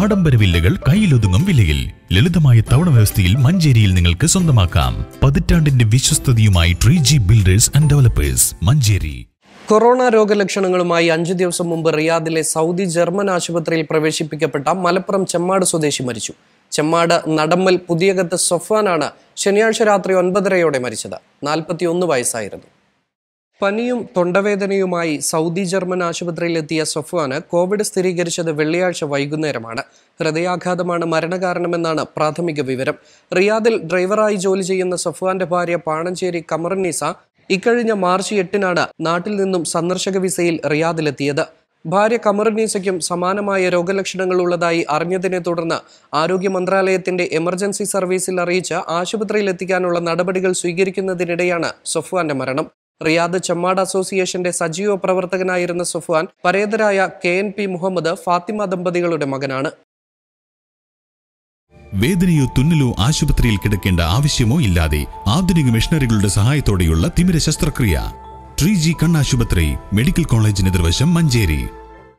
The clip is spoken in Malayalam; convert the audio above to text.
ആഡംബര വില്ലകൾ കയ്യിലൊതുങ്ങും വിലയിൽ ലളിതമായ തവണ വ്യവസ്ഥയിൽ മഞ്ചേരിയിൽ നിങ്ങൾക്ക് സ്വന്തമാക്കാം പതിറ്റാണ്ടിന്റെ വിശ്വസ്തതയുമായി tree G builders and developers Manjeri corona രോഗലക്ഷണങ്ങളുമായി അഞ്ചു ദിവസം മുമ്പ് റിയാദിലെ സൗദി ജർമ്മൻ ആശുപത്രിയിൽ പ്രവേശിപ്പിക്കപ്പെട്ട മലപ്പുറം ചെമ്മാട് സ്വദേശി മരിച്ചു ചെമ്മാട് നടമ്മൽ പുതിയകത്ത് സൊഫാനാണ് ശനിയാഴ്ച രാത്രി ഒൻപതരയോടെ മരിച്ചത് നാൽപ്പത്തിയൊന്ന് വയസ്സായിരുന്നു പനിയും തൊണ്ടവേദനയുമായി സൗദി ജർമ്മൻ ആശുപത്രിയിലെത്തിയ സൊഫ്വാന് കോവിഡ് സ്ഥിരീകരിച്ചത് വെള്ളിയാഴ്ച വൈകുന്നേരമാണ് ഹൃദയാഘാതമാണ് മരണകാരണമെന്നാണ് പ്രാഥമിക വിവരം റിയാദിൽ ഡ്രൈവറായി ജോലി ചെയ്യുന്ന സൊഫ്വാന്റെ ഭാര്യ പാണഞ്ചേരി കമറുന്നീസ ഇക്കഴിഞ്ഞ മാർച്ച് എട്ടിനാണ് നാട്ടിൽ നിന്നും സന്ദർശക വിസയിൽ റിയാദിലെത്തിയത് ഭാര്യ കമറുന്നീസയ്ക്കും സമാനമായ രോഗലക്ഷണങ്ങൾ ഉള്ളതായി അറിഞ്ഞതിനെ തുടർന്ന് ആരോഗ്യ മന്ത്രാലയത്തിന്റെ എമർജൻസി സർവീസിൽ അറിയിച്ച് ആശുപത്രിയിൽ എത്തിക്കാനുള്ള നടപടികൾ സ്വീകരിക്കുന്നതിനിടെയാണ് സൊഫ്വാന്റെ മരണം റിയാദ് ചമ്മാട് അസോസിയേഷന്റെ സജീവ പ്രവർത്തകനായിരുന്ന സുഫാൻ പരേതരായ K N P Muhammad Fathima ദമ്പതികളുടെ മകനാണ് വേദനയോ തുന്നലോ ആശുപത്രിയിൽ കിടക്കേണ്ട ആവശ്യമോ ഇല്ലാതെ ആധുനിക മെഷീനറികളുടെ സഹായത്തോടെയുള്ള തിമിര ശസ്ത്രക്രിയ ട്രീ ജി കണ്ണാശുപത്രി മെഡിക്കൽ കോളേജിന് എതിർവശം മഞ്ചേരി